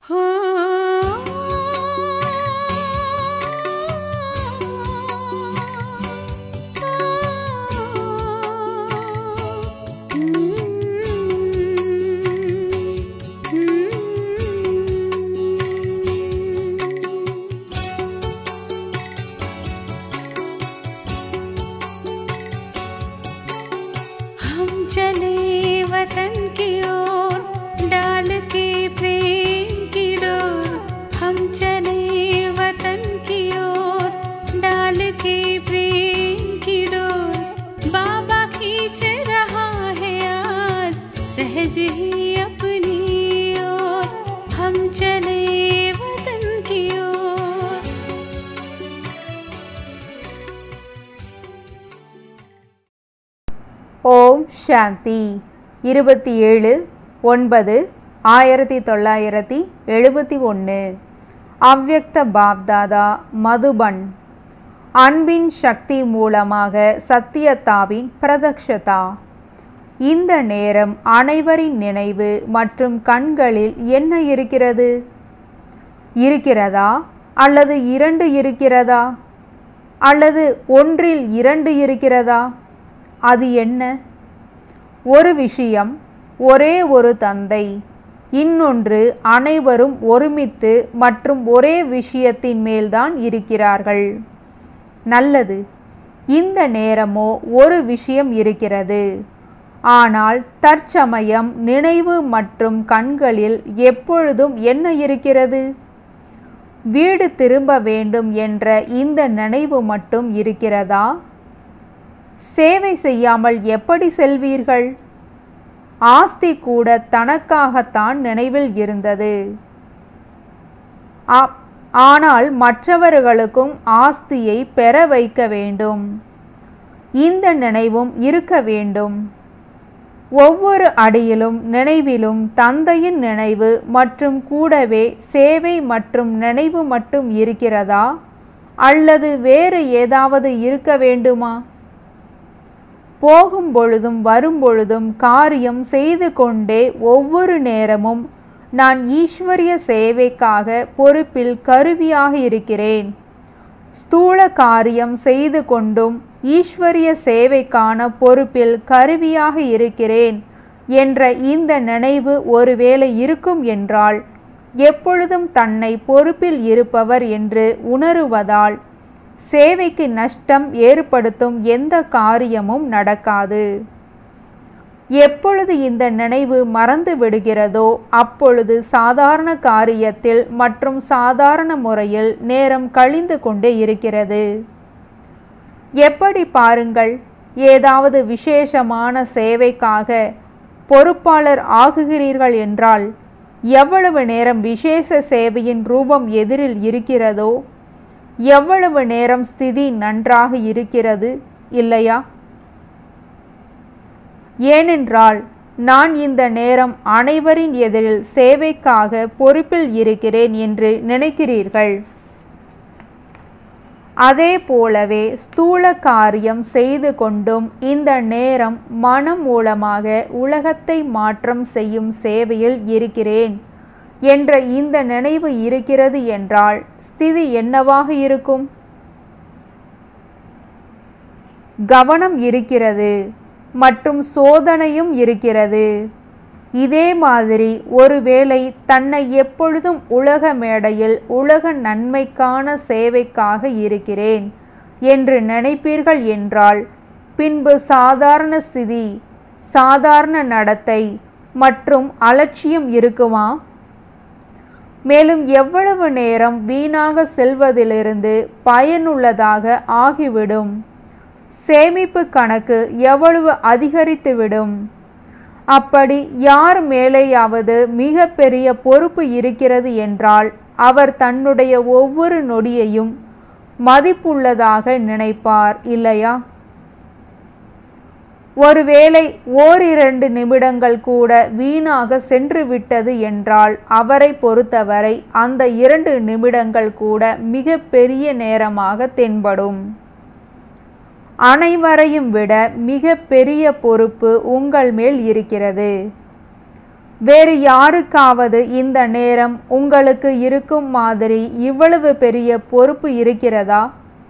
हम चले वतन की ओर डाल के प्रेम की डोर हम चले वतन की ओर डाल के प्रेम की डोर बाबा खींच रहा है आज सहज ही अपनी ओर हम चले वतन की ओर ஓம் சாந்தி இருபத்தி ஏழு ஒன்பது ஆயிரத்தி தொள்ளாயிரத்தி எழுபத்தி ஒன்று அவ்யக்த பாப்தாதா மதுபன் அன்பின் சக்தி மூலமாக சத்தியத்தாவின் பிரதக்ஷதா இந்த நேரம் அனைவரின் நினைவு மற்றும் கண்களில் என்ன இருக்கிறது இருக்கிறதா அல்லது இரண்டு இருக்கிறதா அல்லது ஒன்றில் இரண்டு இருக்கிறதா அது என்ன ஒரு விஷயம் ஒரே ஒரு தந்தை இன்னொன்று அனைவரும் ஒருமித்து மற்றும் ஒரே விஷயத்தின் மேல்தான் இருக்கிறார்கள் நல்லது இந்த நேரமோ ஒரு விஷயம் இருக்கிறது ஆனால் தற்சமயம் நினைவு மற்றும் கண்களில் எப்பொழுதும் என்ன இருக்கிறது வீடு திரும்ப வேண்டும் என்ற இந்த நினைவு மட்டும் இருக்கிறதா சேவை செய்யாமல் எப்படி செல்வீர்கள் ஆஸ்தி கூட தனக்காகத்தான் நினைவில் இருந்தது ஆ- ஆனால் மற்றவர்களுக்கும் ஆஸ்தியை பெற வைக்க வேண்டும் இந்த நினைவும் இருக்க வேண்டும் ஒவ்வொரு அடியிலும் நினைவிலும் தந்தையின் நினைவு மற்றும் கூடவே சேவை மற்றும் நினைவு மட்டும் இருக்கிறதா அல்லது வேறு ஏதாவது இருக்க வேண்டுமா போகும் பொழுதும் வரும் பொழுதும் காரியம் செய்து கொண்டே ஒவ்வொரு நேரமும் நான் ஈஸ்வரிய சேவைக்காக பொறுப்பில் கருவியாக இருக்கிறேன் ஸ்தூல காரியம் செய்து கொண்டும் ஈஸ்வரிய சேவைக்கான பொறுப்பில் கருவியாக இருக்கிறேன் என்ற இந்த நினைவு ஒருவேளை இருக்கும் என்றால் எப்பொழுதும் தன்னை பொறுப்பில் இருப்பவர் என்று உணருவதால் சேவைக்கு நஷ்டம் ஏற்படுத்தும் எந்த காரியமும் நடக்காது எப்பொழுது இந்த நினைவு மறந்து விடுகிறதோ அப்பொழுது சாதாரண காரியத்தில் மற்றும் சாதாரண முறையில் நேரம் கழிந்து கொண்டே இருக்கிறது எப்படி பாருங்கள் ஏதாவது விசேஷமான சேவைக்காக பொறுப்பாளர் ஆகுகிறீர்கள் என்றால் எவ்வளவு நேரம் விசேஷ சேவையின் ரூபம் எதிரில் இருக்கிறதோ எவ்வளவு நேரம் ஸ்திதி நன்றாக இருக்கிறது இல்லையா ஏனென்றால் நான் இந்த நேரம் அனைவரின் எதிரில் சேவைக்காக பொறுப்பில் இருக்கிறேன் என்று நினைக்கிறீர்கள் அதே போலவே ஸ்தூல காரியம் செய்து கொண்டும் இந்த நேரம் மனம் மூலமாக உலகத்தை மாற்றம் செய்யும் சேவையில் இருக்கிறேன் என்ற இந்த நினைவு இருக்கிறது என்றால் ஸ்திதி என்னவாக இருக்கும் கவனம் இருக்கிறது மற்றும் சோதனையும் இருக்கிறது இதே மாதிரி ஒருவேளை தன்னை எப்பொழுதும் உலக மேடையில் உலக நன்மைக்கான சேவைக்காக இருக்கிறேன் என்று நினைப்பீர்கள் என்றால் பின்பு சாதாரண ஸ்திதி சாதாரண நடத்தை மற்றும் அலட்சியம் இருக்குமா மேலும் எவ்வளவு நேரம் வீணாக செல்வதிலிருந்து பயனுள்ளதாக ஆகிவிடும் சேமிப்பு கணக்கு எவ்வளவு அதிகரித்துவிடும் அப்படி யார் மேலேயாவது மிக பெரிய பொறுப்பு இருக்கிறது என்றால் அவர் தன்னுடைய ஒவ்வொரு நொடியையும் மதிப்புள்ளதாக நினைப்பார் இல்லையா ஒருவேளை ஓரிரண்டு நிமிடங்கள் கூட வீணாக சென்று விட்டது என்றால் அவரை பொறுத்தவரை அந்த இரண்டு நிமிடங்கள் கூட மிக பெரிய நேரமாக தென்படும் அனைவரையும் விட மிக பெரிய பொறுப்பு உங்கள் மேல் இருக்கிறது வேறு யாருக்காவது இந்த நேரம் உங்களுக்கு இருக்கும் மாதிரி இவ்வளவு பெரிய பொறுப்பு இருக்கிறதா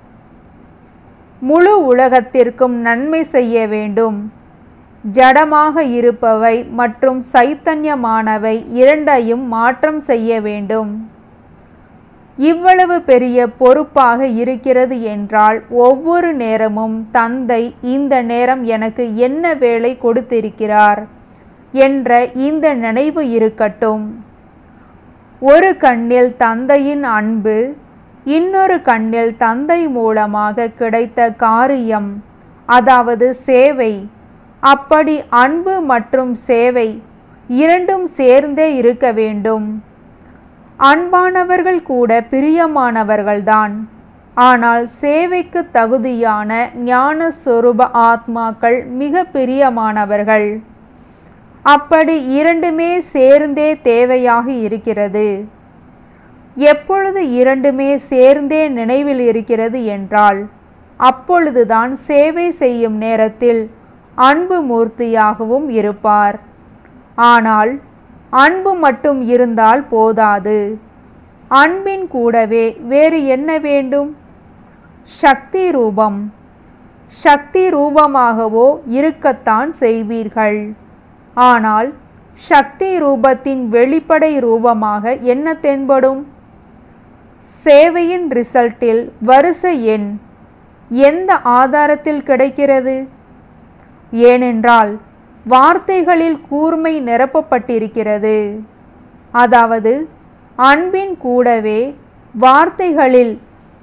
முழு உலகத்திற்கும் நன்மை செய்ய வேண்டும் ஜடமாக இருப்பவை மற்றும் சைத்தன்யமானவை இரண்டையும் மாற்றம் செய்ய வேண்டும் இவ்வளவு பெரிய பொறுப்பாக இருக்கிறது என்றால் ஒவ்வொரு நேரமும் தந்தை இந்த நேரம் எனக்கு என்ன வேலை கொடுத்திருக்கிறார் என்ற இந்த நினைவு இருக்கட்டும் ஒரு கண்ணில் தந்தையின் அன்பு இன்னொரு கண்ணில் தந்தை மூலமாக கிடைத்த காரியம் அதாவது சேவை அப்படி அன்பு மற்றும் சேவை இரண்டும் சேர்ந்தே இருக்க வேண்டும் அன்பானவர்கள் கூட பிரியமானவர்கள்தான் ஆனால் சேவைக்கு தகுதியான ஞான சொரூப ஆத்மாக்கள் மிக பிரியமானவர்கள் அப்படி இரண்டுமே சேர்ந்தே தேவையாக இருக்கிறது எப்பொழுது இரண்டுமே சேர்ந்தே நினைவில் இருக்கிறது என்றால் அப்பொழுதுதான் சேவை செய்யும் நேரத்தில் அன்பு மூர்த்தியாகவும் இருப்பார் ஆனால் அன்பு மட்டும் இருந்தால் போதாது அன்பின் கூடவே வேறு என்ன வேண்டும் சக்தி ரூபம் சக்தி ரூபமாகவோ இருக்கத்தான் செய்வீர்கள் ஆனால் சக்தி ரூபத்தின் வெளிப்படை ரூபமாக என்ன தென்படும் சேவையின் ரிசல்ட்டில் வரிசை எண் எந்த ஆதாரத்தில் கிடைக்கிறது ஏனென்றால் வார்த்தைகளில் கூர்மை நிரப்பப்பட்டிருக்கிறது அதாவது அன்பின் கூடவே வார்த்தைகளில்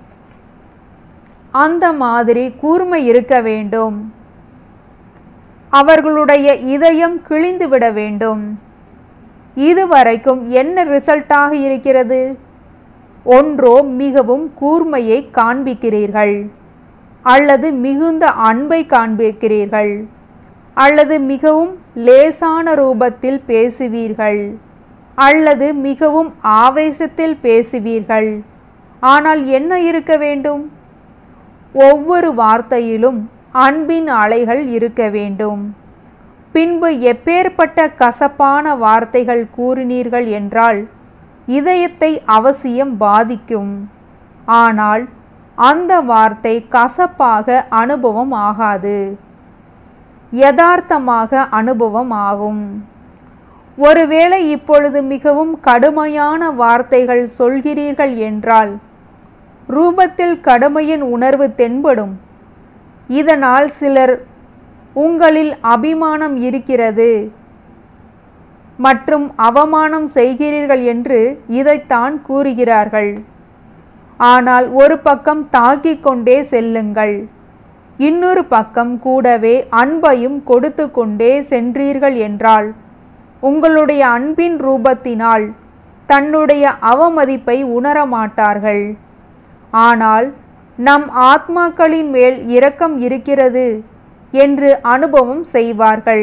அந்த மாதிரி கூர்மை இருக்க வேண்டும் அவர்களுடைய இதயம் கிழிந்துவிட வேண்டும் இதுவரைக்கும் என்ன ரிசல்ட்டாக இருக்கிறது ஒன்றோ மிகவும் கூர்மையை காண்பிக்கிறீர்கள் அல்லது மிகுந்த அன்பை காண்பிக்கிறீர்கள் அல்லது மிகவும் லேசான ரூபத்தில் பேசுவீர்கள் அல்லது மிகவும் ஆவேசத்தில் பேசுவீர்கள் ஆனால் என்ன இருக்க வேண்டும் ஒவ்வொரு வார்த்தையிலும் அன்பின் அலைகள் இருக்க வேண்டும் பின்பு எப்பேற்பட்ட கசப்பான வார்த்தைகள் கூறினீர்கள் என்றால் இதயத்தை அவசியம் பாதிக்கும் ஆனால் அந்த வார்த்தை கசப்பாக அனுபவம் ஆகாது யதார்த்தமாக அனுபவம் ஆகும் ஒருவேளை இப்பொழுது மிகவும் கடுமையான வார்த்தைகள் சொல்கிறீர்கள் என்றால் ரூபத்தில் கடுமையின் உணர்வு தென்படும் இதனால் சிலர் உங்களில் அபிமானம் இருக்கிறது மற்றும் அவமானம் செய்கிறீர்கள் என்று இதைத்தான் கூறுகிறார்கள் ஆனால் ஒரு பக்கம் தாக்கிக் கொண்டே செல்லுங்கள் இன்னொரு பக்கம் கூடவே அன்பையும் கொடுத்து கொண்டே சென்றீர்கள் என்றால் உங்களுடைய அன்பின் ரூபத்தினால் தன்னுடைய அவமதிப்பை உணரமாட்டார்கள் ஆனால் நம் ஆத்மாக்களின் மேல் இரக்கம் இருக்கிறது என்று அனுபவம் செய்வார்கள்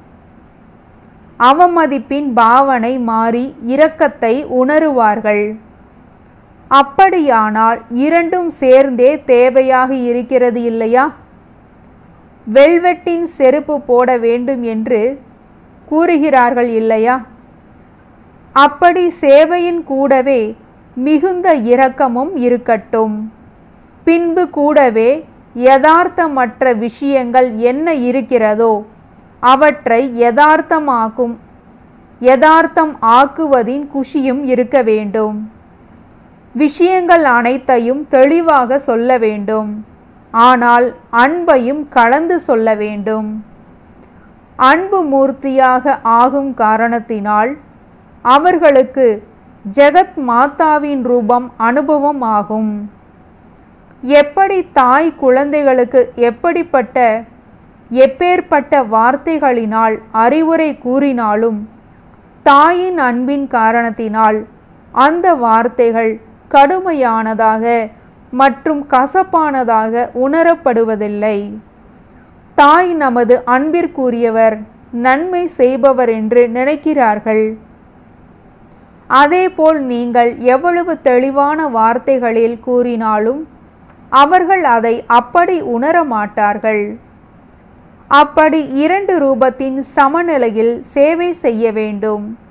அவமதிப்பின் பாவனை மாறி இரக்கத்தை உணருவார்கள் அப்படியானால் இரண்டும் சேர்ந்தே தேவையாக இருக்கிறது இல்லையா வெல்வெட்டின் செருப்பு போட வேண்டும் என்று கூறுகிறார்கள் இல்லையா அப்படி சேவையின் கூடவே மிகுந்த இரக்கமும் இருக்கட்டும் பின்பு கூடவே யதார்த்தமற்ற விஷயங்கள் என்ன இருக்கிறதோ அவற்றை யதார்த்தமாக்கும் யதார்த்தம் ஆக்குவதின் குஷியும் இருக்க வேண்டும் விஷயங்கள் அனைத்தையும் தெளிவாக சொல்ல வேண்டும் ஆனால் அன்பையும் கலந்து சொல்ல வேண்டும் அன்பு மூர்த்தியாக ஆகும் காரணத்தினால் அவர்களுக்கு ஜெகத் மாதாவின் ரூபம் அனுபவம் ஆகும் எப்படி தாய் குழந்தைகளுக்கு எப்படிப்பட்ட எப்பேற்பட்ட வார்த்தைகளினால் அறிவுரை கூறினாலும் தாயின் அன்பின் காரணத்தினால் அந்த வார்த்தைகள் கடுமையானதாக மற்றும் கசப்பானதாக உணரப்படுவதில்லை தாய் நமது அன்பிற்குரியவர் நன்மை செய்பவர் என்று நினைக்கிறார்கள் அதேபோல் நீங்கள் எவ்வளவு தெளிவான வார்த்தைகளில் கூறினாலும் அவர்கள் அதை அப்படி உணர மாட்டார்கள் அப்படி இரண்டு ரூபத்தின் சமநிலையில் சேவை செய்ய வேண்டும்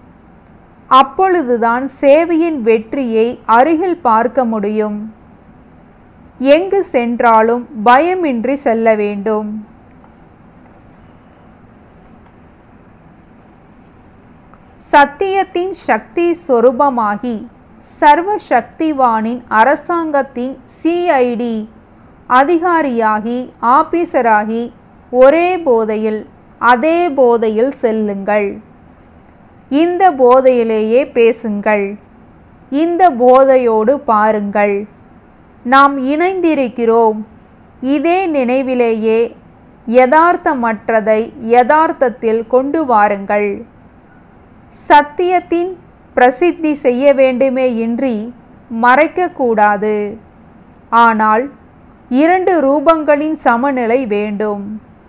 அப்பொழுதுதான் சேவையின் வெற்றியை அருகில் பார்க்க முடியும் எங்கு சென்றாலும் பயமின்றி செல்ல வேண்டும் சத்தியத்தின் சக்தி சொரூபமாகி சர்வ சக்திவானின் அரசாங்கத்தின் சிஐடி அதிகாரியாகி ஆபீசராகி ஒரே போதையில் அதே போதையில் செல்லுங்கள் இந்த போதையிலேயே பேசுங்கள் இந்த போதையோடு பாருங்கள் நாம் இணைந்திருக்கிறோம் இதே நினைவிலேயே யதார்த்தமற்றதை யதார்த்தத்தில் கொண்டு வாருங்கள் சத்தியத்தின் பிரசித்தி செய்ய வேண்டுமே இன்றி மறைக்கக்கூடாது ஆனால் இரண்டு ரூபங்களின் சமநிலை வேண்டும்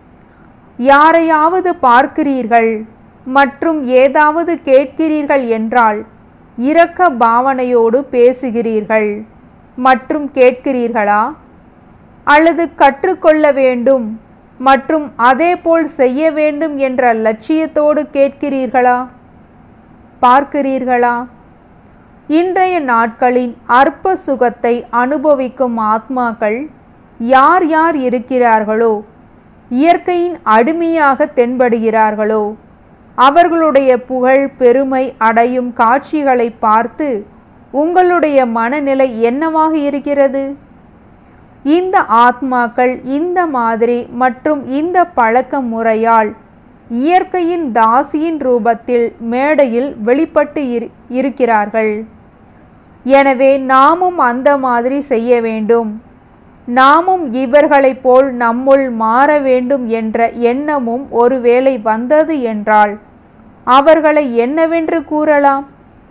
யாரையாவது பார்க்கிறீர்கள் மற்றும் ஏதாவது கேட்கிறீர்கள் என்றால் இரக்க பாவனையோடு பேசுகிறீர்கள் மற்றும் கேட்கிறீர்களா அல்லது கற்றுக்கொள்ள வேண்டும் மற்றும் அதேபோல் செய்ய வேண்டும் என்ற லட்சியத்தோடு கேட்கிறீர்களா பார்க்கிறீர்களா இன்றைய நாட்களின் அற்ப சுகத்தை அனுபவிக்கும் ஆத்மாக்கள் யார் யார் இருக்கிறார்களோ இயற்கையின் அடிமையாக தென்படுகிறார்களோ அவர்களுடைய புகழ் பெருமை அடையும் காட்சிகளை பார்த்து உங்களுடைய மனநிலை என்னவாக இருக்கிறது இந்த ஆத்மாக்கள் இந்த மாதிரி மற்றும் இந்த பழக்க முறையால் இயற்கையின் தாசியின் ரூபத்தில் மேடையில் வெளிப்பட்டு இரு- இருக்கிறார்கள் எனவே நாமும் அந்த மாதிரி செய்ய வேண்டும் நாமும் இவர்களைப் போல் நம்முள் மாற வேண்டும் என்ற எண்ணமும் ஒருவேளை வந்தது என்றால் அவர்களை என்னவென்று கூறலாம்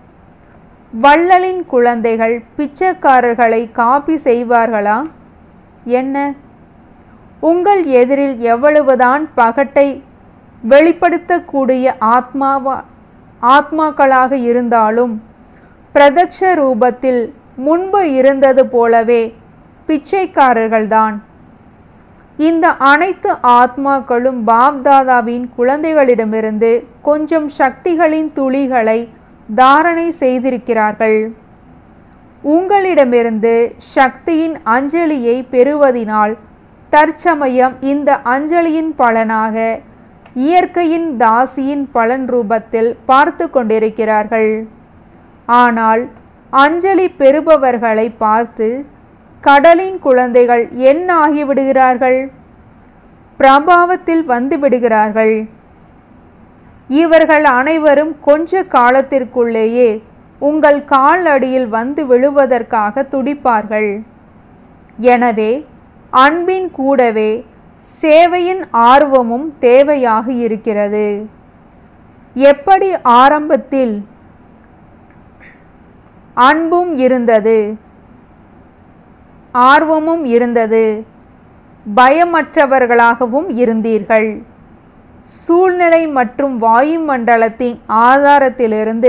வள்ளலின் குழந்தைகள் பிச்சைக்காரர்களை காப்பி செய்வார்களா என்ன உங்கள் எதிரில் எவ்வளவுதான் பகட்டை வெளிப்படுத்தக்கூடிய ஆத்மாவா ஆத்மாக்களாக இருந்தாலும் பிரதக்ஷ ரூபத்தில் முன்பு இருந்தது போலவே பிச்சைக்காரர்கள்தான் இந்த அனைத்து ஆத்மாக்களும் பாப்தாதாவின் குழந்தைகளிடமிருந்து கொஞ்சம் சக்திகளின் துளிகளை தாரணை செய்திருக்கிறார்கள் உங்களிடமிருந்து சக்தியின் அஞ்சலியை பெறுவதினால் தற்சமயம் இந்த அஞ்சலியின் பலனாக இயற்கையின் தாசியின் பலன் ரூபத்தில் பார்த்து கொண்டிருக்கிறார்கள் ஆனால் அஞ்சலி பெறுபவர்களை பார்த்து கடலின் குழந்தைகள் என்ன ஆகிவிடுகிறார்கள் பிரபாவத்தில் வந்து விடுகிறார்கள் இவர்கள் அனைவரும் கொஞ்ச காலத்திற்குள்ளேயே உங்கள் கால் அடியில் வந்து விழுவதற்காக துடிப்பார்கள் எனவே அன்பின் கூடவே சேவையின் ஆர்வமும் தேவையாக இருக்கிறது எப்படி ஆரம்பத்தில் அன்பும் இருந்தது ஆர்வமும் இருந்தது பயமற்றவர்களாகவும் இருந்தீர்கள் சூழ்நிலை மற்றும் வாயுமண்டலத்தின் ஆதாரத்திலிருந்து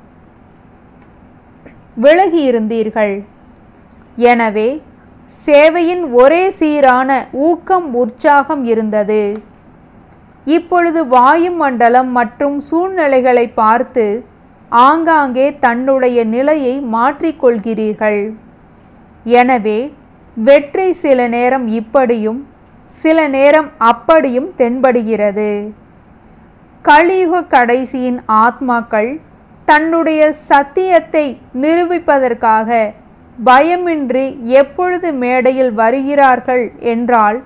விலகி இருந்தீர்கள் எனவே சேவையின் ஒரே சீரான ஊக்கம் உற்சாகம் இருந்தது இப்பொழுது வாயுமண்டலம் மற்றும் சூழ்நிலைகளை பார்த்து ஆங்காங்கே தன்னுடைய நிலையை மாற்றிக்கொள்கிறீர்கள் எனவே வெற்றி சில நேரம் இப்படியும் சில நேரம் அப்படியும் தென்படுகிறது கலியுக கடைசியின் ஆத்மாக்கள் தன்னுடைய சத்தியத்தை நிரூபிப்பதற்காக பயமின்றி எப்பொழுது மேடையில் வருகிறார்கள் என்றால்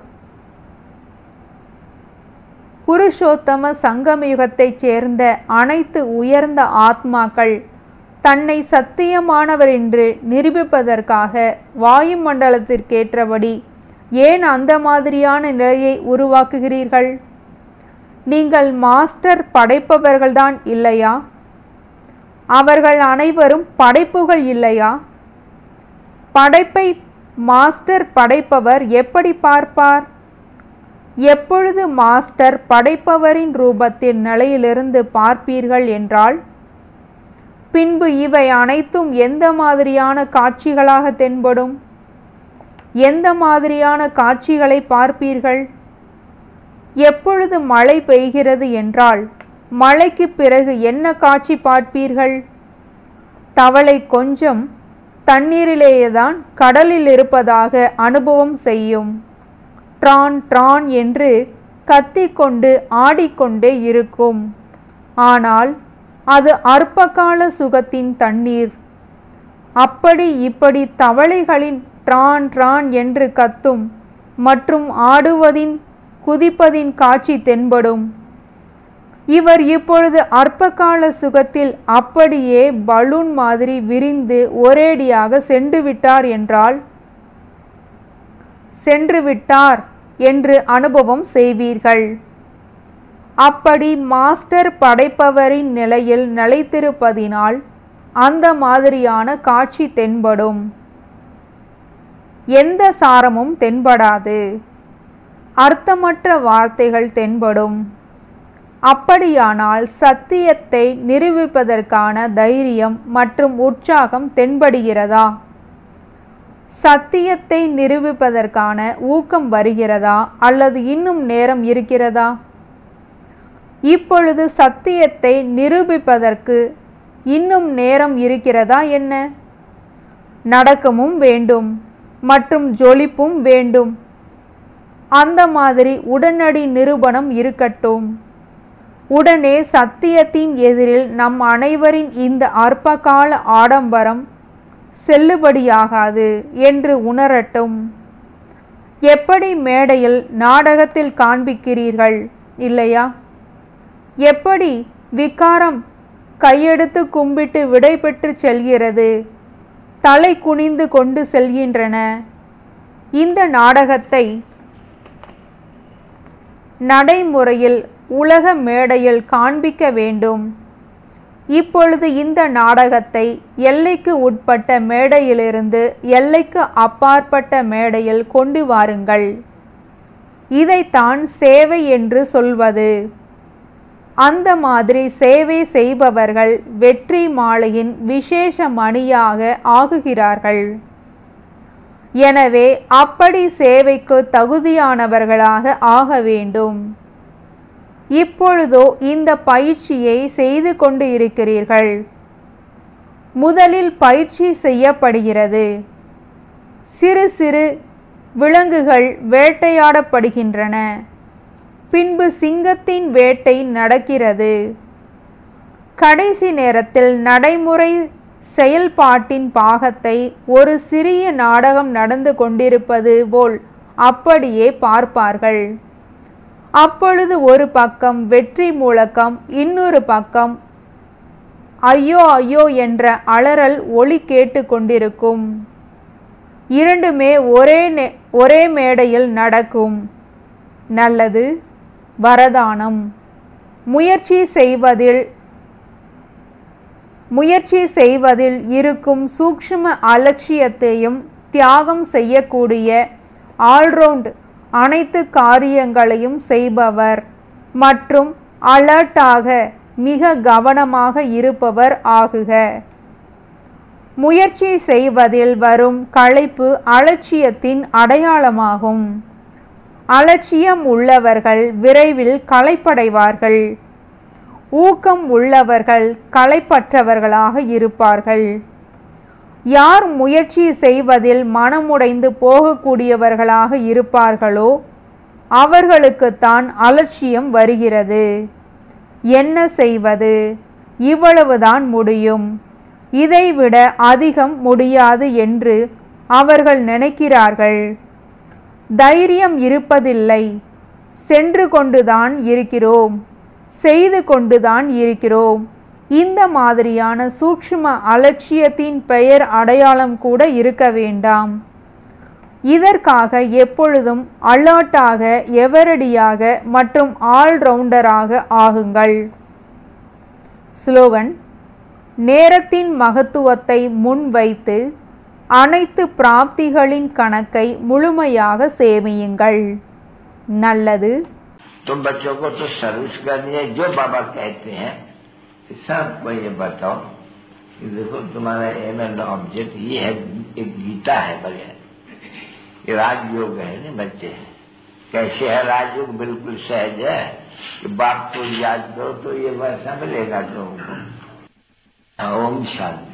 புருஷோத்தம சங்கமயுகத்தைச் சேர்ந்த அனைத்து உயர்ந்த ஆத்மாக்கள் தன்னை சத்தியமானவர் என்று நிரூபிப்பதற்காக வாயுமண்டலத்திற்கேற்றபடி ஏன் அந்த மாதிரியான நிலையை உருவாக்குகிறீர்கள் நீங்கள் மாஸ்டர் படைப்பவர்கள்தான் இல்லையா அவர்கள் அனைவரும் படைப்புகள் இல்லையா படைப்பை மாஸ்டர் படைப்பவர் எப்படி பார்ப்பார் எப்பொழுது மாஸ்டர் படைப்பவரின் ரூபத்தில் நிலையிலிருந்து பார்ப்பீர்கள் என்றால் பின்பு இவை அனைத்தும் எந்த மாதிரியான காட்சிகளாக தென்படும் எந்த மாதிரியான காட்சிகளை பார்ப்பீர்கள் எப்பொழுது மழை பெய்கிறது என்றால் மழைக்கு பிறகு என்ன காட்சி பார்ப்பீர்கள் தவளை கொஞ்சம் தண்ணீரிலேயேதான் கடலில் இருப்பதாக அனுபவம் செய்யும் ட்ரான் ட்ரான் என்று கத்திக்கொண்டு ஆடிக்கொண்டே இருக்கும் ஆனால் அது அற்பகால சுகத்தின் தண்ணீர் அப்படி இப்படி தவளைகளின் ட்ரான் ட்ரான் என்று கத்தும் மற்றும் ஆடுவதின் குதிப்பதின் காட்சி தென்படும் இவர் இப்பொழுது அற்பகால சுகத்தில் அப்படியே பலூன் மாதிரி விரிந்து ஒரேடியாக சென்று விட்டார் என்றால் சென்று விட்டார் என்று அனுபவம் செய்வீர்கள் அப்படி மாஸ்டர் படைப்பவரின் நிலையில் நிலைத்திருப்பதினால் அந்த மாதிரியான காட்சி தென்படும் எந்த சாரமும் தென்படாது அர்த்தமற்ற வார்த்தைகள் தென்படும் அப்படியானால் சத்தியத்தை நிரூபிப்பதற்கான தைரியம் மற்றும் உற்சாகம் தென்படுகிறதா சத்தியத்தை நிரூபிப்பதற்கான ஊக்கம் வருகிறதா அல்லது இன்னும் நேரம் இருக்கிறதா இப்பொழுது சத்தியத்தை நிரூபிப்பதற்கு இன்னும் நேரம் இருக்கிறதா என்ன நடக்கமும் வேண்டும் மற்றும் ஜொலிப்பும் வேண்டும் அந்த மாதிரி உடனடி நிரூபணம் இருக்கட்டும் உடனே சத்தியத்தின் எதிரில் நம் அனைவரின் இந்த அற்பகால ஆடம்பரம் செல்லுபடியாகாது என்று உணரட்டும் எப்படி மேடையில் நாடகத்தில் காண்பிக்கிறீர்கள் இல்லையா எப்படி விகாரம் கையெடுத்து கும்பிட்டு விடை பெற்று செல்கிறது தலை குனிந்து கொண்டு செல்கின்றன இந்த நாடகத்தை நடைமுறையில் உலக மேடையில் காண்பிக்க வேண்டும் இப்பொழுது இந்த நாடகத்தை எல்லைக்கு உட்பட்ட மேடையிலிருந்து எல்லைக்கு அப்பாற்பட்ட மேடையில் கொண்டு வாருங்கள் இதைத்தான் சேவை என்று சொல்வது அந்த மாதிரி சேவை செய்பவர்கள் வெற்றி மாலையின் விசேஷ மணியாக ஆகுகிறார்கள் எனவே அப்படி சேவைக்கு தகுதியானவர்களாக ஆக வேண்டும் இப்பொழுதோ இந்த பயிற்சியை செய்து கொண்டு இருக்கிறீர்கள் முதலில் பயிற்சி செய்யப்படுகிறது சிறு சிறு விலங்குகள் வேட்டையாடப்படுகின்றன பின்பு சிங்கத்தின் வேட்டை நடக்கிறது கடைசி நேரத்தில் நடைமுறை செயல்பாட்டின் பாகத்தை ஒரு சிறிய நாடகம் நடந்து கொண்டிருப்பது போல் அப்படியே பார்ப்பார்கள் அப்பொழுது ஒரு பக்கம் வெற்றி முழக்கம் இன்னொரு பக்கம் ஐயோ ஐயோ என்ற அலறல் ஒலி கேட்டு கொண்டிருக்கும் இரண்டுமே ஒரே நே- ஒரே மேடையில் நடக்கும் நல்லது வரதானம் முயற்சி செய்வதில் முயற்சி செய்வதில் இருக்கும் சூக்ஷ்ம அலட்சியத்தையும் தியாகம் செய்யக்கூடிய ஆல்ரவுண்ட் அனைத்து காரியங்களையும் செய்பவர் மற்றும் அலர்ட்டாக மிக கவனமாக இருப்பவர் ஆகுக முயற்சி செய்வதில் வரும் களைப்பு அலட்சியத்தின் அடையாளமாகும் அலட்சியம் உள்ளவர்கள் விரைவில் களைப்படைவார்கள் ஊக்கம் உள்ளவர்கள் களைப்பற்றவர்களாக இருப்பார்கள் யார் முயற்சி செய்வதில் மனமுடைந்து போகக்கூடியவர்களாக இருப்பார்களோ அவர்களுக்குத்தான் அலட்சியம் வருகிறது என்ன செய்வது இவ்வளவுதான் முடியும் இதைவிட அதிகம் முடியாது என்று அவர்கள் நினைக்கிறார்கள் தைரியம் இருப்பதில்லை சென்று கொண்டுதான் இருக்கிறோம் செய்து கொண்டுதான் இருக்கிறோம் இந்த மாதிரியான சூக்ஷ்ம அலட்சியத்தின் பெயர் அடையாளம் கூட இருக்க வேண்டாம் இதற்காக எப்பொழுதும் அலர்ட்டாக எவரடியாக மற்றும் ஆல்ரவுண்டராக ஆகுங்கள் ஸ்லோகன் நேரத்தின் மகத்துவத்தை முன்வைத்து அனைத்து பிராப்திகளின் கணக்கை முழுமையாக சேமியுங்கள் நல்லது तुम बच्चों को तो सर्विस करनी है जो बाबा कहते हैं कि सबको ये बताओ कि देखो तुम्हारा एम एंड ऑब्जेक्ट ये है एक गीता है बगैर ये राजयोग है ना बच्चे कैसे है राजयोग बिल्कुल सहज है कि बाप को याद करो तो ये वैसा मिलेगा तुमको ओम शांति